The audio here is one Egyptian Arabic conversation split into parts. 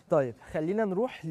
طيب خلينا نروح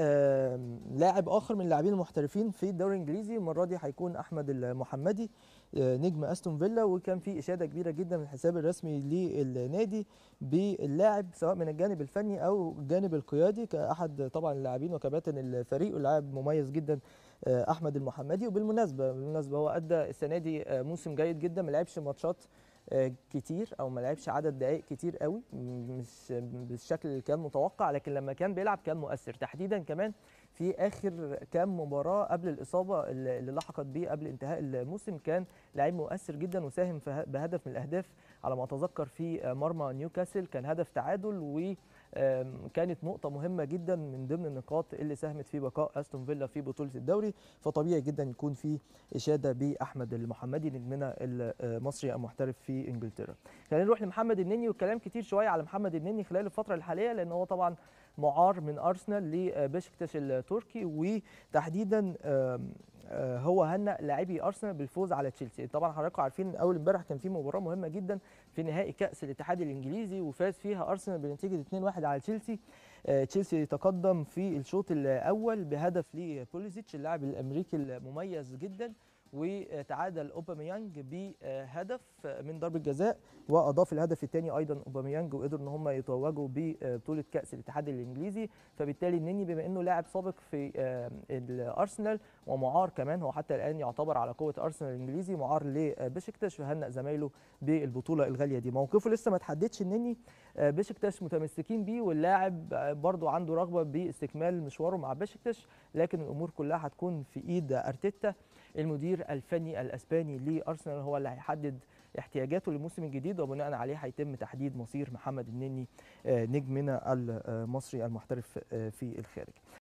للاعب اخر من اللاعبين المحترفين في الدوري الانجليزي المره دي هيكون احمد المحمدي آه، نجم استون فيلا وكان في اشاده كبيره جدا من الحساب الرسمي للنادي باللاعب سواء من الجانب الفني او الجانب القيادي كاحد طبعا اللاعبين وكباتن الفريق ولاعب مميز جدا آه، احمد المحمدي وبالمناسبه بالمناسبه هو ادى السنه دي آه، موسم جيد جدا ما لعبش ماتشات آه، كتير او ما لعبش عدد دقائق كتير قوي م- مش بالشكل اللي كان متوقع لكن لما كان بيلعب كان مؤثر تحديدا كمان في اخر كام مباراه قبل الاصابه اللي اللي لحقت بيه قبل انتهاء الموسم كان لعيب مؤثر جدا وساهم في ه- بهدف من الاهداف على ما اتذكر في آه، مرمى نيوكاسل كان هدف تعادل وكانت نقطه مهمه جدا من ضمن النقاط اللي ساهمت في بقاء استون فيلا في بطوله الدوري فطبيعي جدا يكون في اشاده باحمد المحمدي نجمنا المصري المحترف في انجلترا. خلينا نروح لمحمد النني والكلام كتير شويه على محمد النني خلال الفتره الحاليه لان هو طبعا معار من ارسنال لبشكتاش التركي وتحديدا آم، آه، هو هنأ لاعبي ارسنال بالفوز على تشيلسي طبعا حضراتكم عارفين اول امبارح كان في مباراه مهمه جدا في نهائي كاس الاتحاد الانجليزي وفاز فيها ارسنال بنتيجه 2-1 على تشيلسي آه، تشيلسي تقدم في الشوط الاول بهدف لبوليزيتش اللاعب الامريكي المميز جدا وتعادل اوباميانج بهدف من ضربه جزاء واضاف الهدف الثاني ايضا اوباميانج وقدروا ان هم يتوجوا ببطوله كاس الاتحاد الانجليزي فبالتالي النني بما انه لاعب سابق في آه، الارسنال ومعار كمان هو حتى الان يعتبر على قوه ارسنال الانجليزي معار لبشكتاش فهنأ زمايله بالبطوله الغاليه دي موقفه لسه ما تحددش النني آه، بشكتاش متمسكين بيه واللاعب آه، برضو عنده رغبه باستكمال مشواره مع بشكتاش لكن الامور كلها هتكون في ايد ارتيتا المدير الفني الاسباني لارسنال هو اللي هيحدد احتياجاته للموسم الجديد وبناء عليه هيتم تحديد مصير محمد النني آه، نجمنا المصري المحترف آه، في الخارج